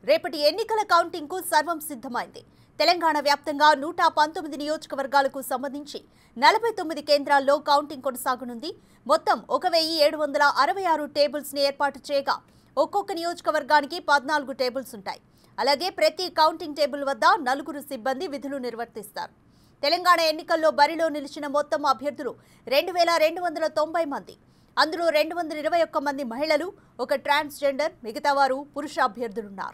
రేపటి ఎన్నికల కౌంటింగ్ కు సర్వం సిద్ధమైంది తెలంగాణ వ్యాప్తంగా నూట పంతొమ్మిది నియోజకవర్గాలకు సంబంధించి నలభై తొమ్మిది కేంద్రాల్లో కౌంటింగ్ కొనసాగనుంది మొత్తం ఒక వెయ్యి ఏడు వందల అరవై ఆరు టేబుల్స్ ని ఏర్పాటు చేయగా ఒక్కొక్క నియోజకవర్గానికి పద్నాలుగు టేబుల్స్ ఉంటాయి అలాగే ప్రతి కౌంటింగ్ టేబుల్ వద్ద నలుగురు సిబ్బంది విధులు నిర్వర్తిస్తారు తెలంగాణ ఎన్నికల్లో బరిలో నిలిచిన మొత్తం అభ్యర్థులు రెండు వేల రెండు వందల తొంభై మంది అందులో రెండు వందల ఇరవై ఒక్క మంది మహిళలు ఒక ట్రాన్స్జెండర్ మిగతా వారు పురుష అభ్యర్థులున్నారు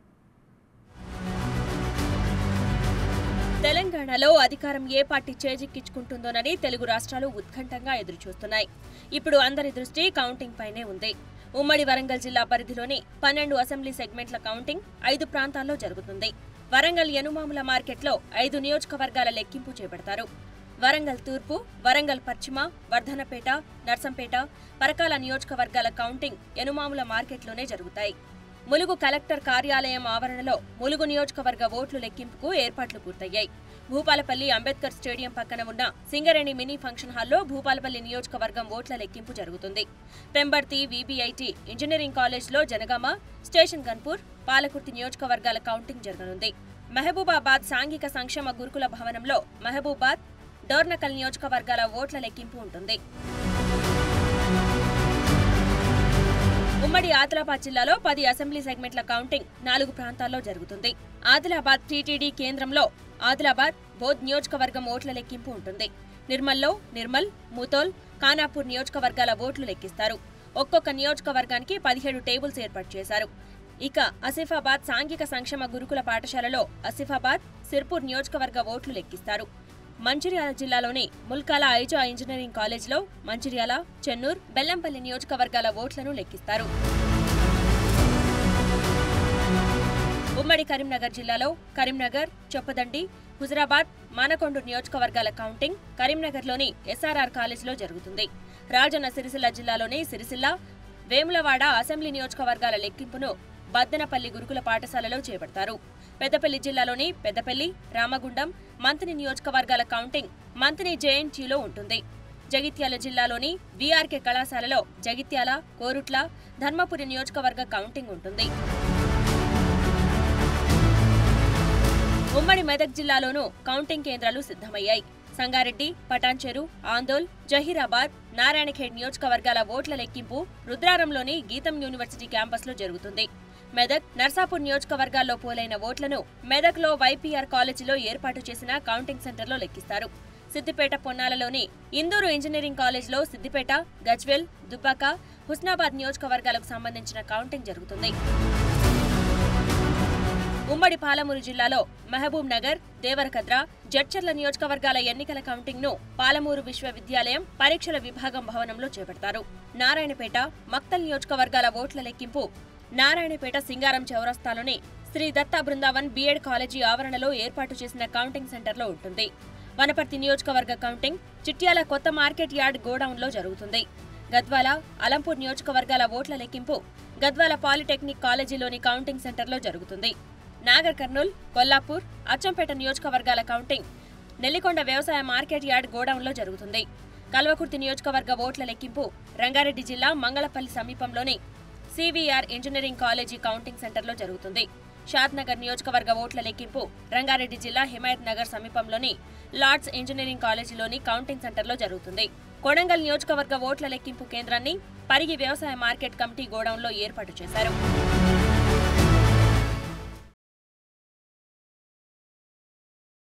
తెలంగాణలో అధికారం ఏ పార్టీ చేజిక్కించుకుంటుందోనని తెలుగు రాష్ట్రాలు ఉత్కంఠంగా ఎదురుచూస్తున్నాయి ఇప్పుడు అందరి దృష్టి కౌంటింగ్ పైనే ఉంది ఉమ్మడి వరంగల్ జిల్లా పరిధిలోని పన్నెండు అసెంబ్లీ సెగ్మెంట్ల కౌంటింగ్ ఐదు ప్రాంతాల్లో జరుగుతుంది వరంగల్ యనుమాముల మార్కెట్లో ఐదు నియోజకవర్గాల లెక్కింపు చేపడతారు వరంగల్ తూర్పు వరంగల్ పశ్చిమ వర్ధనపేట నర్సంపేట పరకాల నియోజకవర్గాల కౌంటింగ్ యనుమాముల మార్కెట్లోనే జరుగుతాయి ములుగు కలెక్టర్ కార్యాలయం ఆవరణలో ములుగు నియోజకవర్గ ఓట్లు లెక్కింపుకు ఏర్పాట్లు పూర్తయ్యాయి భూపాలపల్లి అంబేద్కర్ స్టేడియం పక్కన ఉన్న సింగరేణి మినీ ఫంక్షన్ హాల్లో భూపాలపల్లి నియోజకవర్గం ఓట్ల లెక్కింపు జరుగుతుంది పెంబర్తి వీబీఐటీ ఇంజనీరింగ్ కాలేజ్లో జనగామ స్టేషన్ గన్పూర్ పాలకుర్తి నియోజకవర్గాల కౌంటింగ్ జరగనుంది మహబూబాబాద్ సాంఘిక సంక్షేమ గురుకుల భవనంలో మహబూబాద్ డోర్నకల్ నియోజకవర్గాల ఓట్ల లెక్కింపు ఉంటుంది ఉమ్మడి ఆదిలాబాద్ జిల్లాలో పది అసెంబ్లీ సెగ్మెంట్ల కౌంటింగ్ నాలుగు ప్రాంతాల్లో జరుగుతుంది ఆదిలాబాద్ టీటీడీ కేంద్రంలో ఆదిలాబాద్ బోధ్ నియోజకవర్గం ఓట్ల లెక్కింపు ఉంటుంది నిర్మల్లో నిర్మల్ ముతోల్ ఖానాపూర్ నియోజకవర్గాల ఓట్లు లెక్కిస్తారు ఒక్కొక్క నియోజకవర్గానికి పదిహేడు టేబుల్స్ ఏర్పాటు చేశారు ఇక ఆసిఫాబాద్ సాంఘిక సంక్షేమ గురుకుల పాఠశాలలో ఆసిఫాబాద్ సిర్పూర్ నియోజకవర్గ ఓట్లు లెక్కిస్తారు మంచిర్యాల జిల్లాలోని ముల్కాల ఐజా ఇంజనీరింగ్ కాలేజ్లో మంచిర్యాల చెన్నూర్ బెల్లంపల్లి నియోజకవర్గాల ఓట్లను లెక్కిస్తారు ఉమ్మడి కరీంనగర్ జిల్లాలో కరీంనగర్ చొప్పదండి హుజరాబాద్ మానకొండూరు నియోజకవర్గాల కౌంటింగ్ కరీంనగర్లోని ఎస్ఆర్ఆర్ కాలేజీలో జరుగుతుంది రాజన్న సిరిసిల్ల జిల్లాలోని సిరిసిల్ల వేములవాడ అసెంబ్లీ నియోజకవర్గాల లెక్కింపును బద్దనపల్లి గురుకుల పాఠశాలలో చేపడతారు పెద్దపల్లి జిల్లాలోని పెద్దపల్లి రామగుండం మంత్రి నియోజకవర్గాల కౌంటింగ్ మంత్రి జేఎన్టీలో ఉంటుంది జగిత్యాల జిల్లాలోని వీఆర్కే కళాశాలలో జగిత్యాల కోరుట్ల ధర్మపురి నియోజకవర్గ కౌంటింగ్ ఉంటుంది ఉమ్మడి మెదక్ జిల్లాలోనూ కౌంటింగ్ కేంద్రాలు సిద్ధమయ్యాయి సంగారెడ్డి పటాన్చెరు ఆందోల్ జహీరాబాద్ నారాయణఖేడ్ నియోజకవర్గాల ఓట్ల లెక్కింపు రుద్రారంలోని గీతం యూనివర్సిటీ క్యాంపస్లో జరుగుతుంది మెదక్ నర్సాపూర్ నియోజకవర్గాల్లో పోలైన ఓట్లను మెదక్లో వైపీఆర్ కాలేజీలో ఏర్పాటు చేసిన కౌంటింగ్ సెంటర్లో లెక్కిస్తారు సిద్దిపేట పొన్నాలలోని ఇందూరు ఇంజనీరింగ్ కాలేజ్లో సిద్దిపేట గజ్వెల్ దుబ్బాక హుస్నాబాద్ నియోజకవర్గాలకు సంబంధించిన కౌంటింగ్ జరుగుతుంది ఉమ్మడి పాలమూరు జిల్లాలో మహబూబ్ నగర్ దేవరకద్ర జడ్చర్ల నియోజకవర్గాల ఎన్నికల కౌంటింగ్ ను పాలమూరు విశ్వవిద్యాలయం పరీక్షల విభాగం భవనంలో చేపడతారు నారాయణపేట మక్తల్ నియోజకవర్గాల ఓట్ల లెక్కింపు నారాయణపేట సింగారం చౌరస్తాలోని శ్రీ దత్తా బృందావన్ బీఎడ్ కాలేజీ ఆవరణలో ఏర్పాటు చేసిన కౌంటింగ్ సెంటర్లో ఉంటుంది వనపర్తి నియోజకవర్గ కౌంటింగ్ చిట్యాల కొత్త మార్కెట్ యార్డ్ గోడౌన్లో జరుగుతుంది గద్వాల అలంపూర్ నియోజకవర్గాల ఓట్ల లెక్కింపు గద్వాల పాలిటెక్నిక్ కాలేజీలోని కౌంటింగ్ సెంటర్లో జరుగుతుంది నాగర్ కర్నూల్ కొల్లాపూర్ అచ్చంపేట నియోజకవర్గాల కౌంటింగ్ నెల్లికొండ వ్యవసాయ మార్కెట్ యార్డ్ గోడౌన్లో జరుగుతుంది కల్వకుర్తి నియోజకవర్గ ఓట్ల లెక్కింపు రంగారెడ్డి జిల్లా మంగళపల్లి సమీపంలోని సివిఆర్ ఇంజనీరింగ్ కాలేజీ కౌంటింగ్ సెంటర్లో జరుగుతుంది షాద్ నగర్ నియోజకవర్గ ఓట్ల లెక్కింపు రంగారెడ్డి జిల్లా హిమాయత్ నగర్ సమీపంలోని లార్డ్స్ ఇంజనీరింగ్ కాలేజీలోని కౌంటింగ్ సెంటర్లో జరుగుతుంది కొడంగల్ నియోజకవర్గ ఓట్ల లెక్కింపు కేంద్రాన్ని పరిగి వ్యవసాయ మార్కెట్ కమిటీ గోడౌన్లో ఏర్పాటు చేశారు